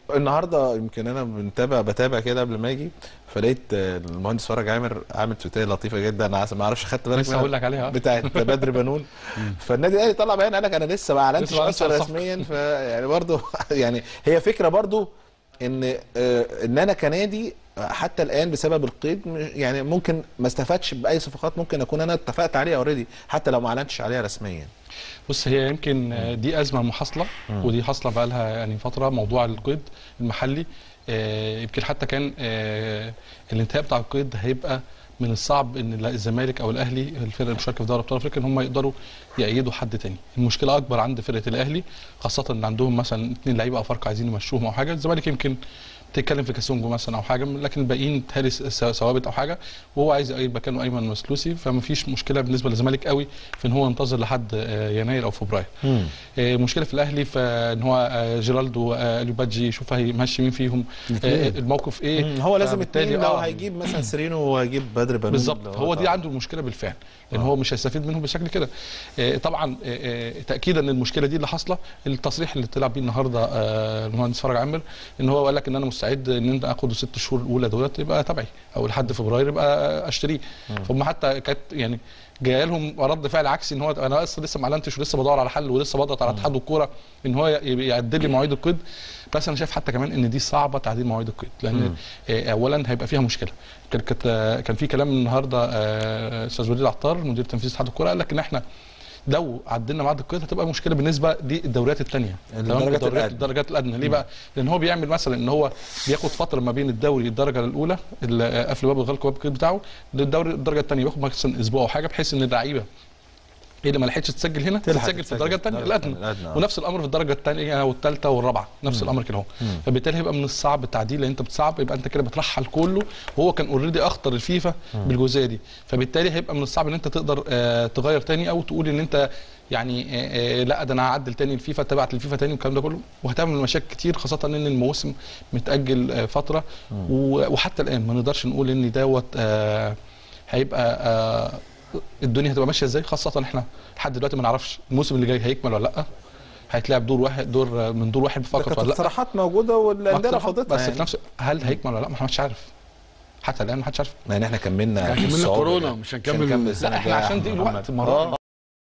النهارده يمكن انا بنتابع بتابع كده قبل ما اجي فلقيت آه، المهندس فرج عامر عامل تويتيه لطيفه جدا انا عايز- ما اعرفش خدت بالك لسه منها؟ هقول لك عليها. بتاعت بدر بنون فالنادي الاهلي طلع بيان قال لك انا لسه ما اعلنتش لسه ما أعلنتش اصلا على الصفقة. رسميا فيعني برضه يعني هي فكره برضه ان آه، ان انا كنادي حتى الان بسبب القيد مش- يعني ممكن ما استفادش باي صفقات ممكن اكون انا اتفقت عليها اوريدي حتى لو ما اعلنتش عليها رسميا بص هي يمكن آه، دي ازمه محاصله ودي حاصله بقى لها يعني فتره موضوع القيد المحلي آه، يمكن حتى كان آه، الانتهاء بتاع القيد هيبقى من الصعب ان لا الزمالك او الاهلي الفرق المشاركه في دوري ابطال افريقيا ان هم يقدروا يأيدوا حد تاني المشكله اكبر عند فرقه الاهلي خاصه ان عندهم مثلا اثنين لعيبه افارقه عايزين يمشوهم او حاجه الزمالك يمكن بتتكلم في كاسونجو مثلا او حاجه لكن الباقيين تهالي ثوابت او حاجه وهو عايز يقيد مكانه ايمن مسلوسي فما فيش مشكله بالنسبه للزمالك قوي في ان هو ينتظر لحد آه، يناير او فبراير آه، مشكله في الاهلي فان هو آه، جيرالدو واليو بادجي يشوف هيمشي مين فيهم آه، الموقف ايه مم. هو لازم فبالتالي اتنين لو آه، هيجيب مثلا سيرينو وهيجيب بدر بنون بالظبط لو هو دي طبعا. عنده المشكله بالفعل لان هو مش هيستفيد منهم بشكل كده آه، طبعا آه، آه، تاكيدا ان المشكله دي اللي حاصله التصريح اللي طلع بيه النهارده آه، المهندس فرج عامر ان هو قال لك ان انا مستعد ان انت اخد الست شهور الاولى دولت يبقى تبعي او لحد فبراير يبقى اشتريه فهم حتى كانت يعني جايه لهم رد فعل عكسي ان هو انا اصلا لسه ما اعلنتش ولسه بدور على حل ولسه بضغط على اتحاد الكوره ان هو ي- يعدل لي مواعيد القيد بس انا شايف حتى كمان ان دي صعبه تعديل مواعيد القيد لان آه، اولا هيبقى فيها مشكله كان كانت آه، كان في كلام النهارده آه، استاذ وليد العطار مدير تنفيذي اتحاد الكوره قال لك ان احنا لو عدلنا ميعاد القيد هتبقى مشكله بالنسبه للدوريات الثانيه الدرجات الأدنى. الدرجات الادنى ليه بقى؟ لان هو بيعمل مثلا ان هو بياخد فتره ما بين الدوري الدرجه الاولى اللي قفل باب الغلق باب القيد بتاعه للدوري الدرجه الثانيه بياخد مثلا اسبوع او حاجه بحيث ان اللعيبه اللي ما لحقتش تسجل هنا تلحق تسجل في تتسجل الدرجه الثانيه الدرجة الادنى الأدنى، آه. ونفس الامر في الدرجه الثانيه والثالثه والرابعه نفس الامر كده اهو فبالتالي هيبقى من الصعب التعديل لان انت بتصعب يبقى انت كده بترحل كله وهو كان اوريدي اخطر الفيفا بالجزئيه دي فبالتالي هيبقى من الصعب ان انت تقدر آه، تغير تاني او تقول ان انت يعني آه، آه، لا ده انا هعدل تاني الفيفا تبعت للفيفا تاني والكلام ده كله وهتعمل مشاكل كتير خاصه ان الموسم متاجل آه، فتره و- وحتى الان ما نقدرش نقول ان دوت آه، هيبقى آه، الدنيا هتبقى ماشيه ازاي خاصه احنا لحد دلوقتي ما نعرفش الموسم اللي جاي هيكمل ولا لا هيتلعب دور واحد دور آه، من دور واحد ده فقط كانت ولا لا اقتراحات موجوده والانديه اقتراحات، رفضتها بس يعني. في نفس هل هيكمل ولا لا ما حدش عارف حتى الان ما حدش عارف يعني احنا كملنا كملنا الصعوبة كورونا، دي. مش هنكمل- السنة لا احنا الجاية عشان يا دي محمد. الوقت مرات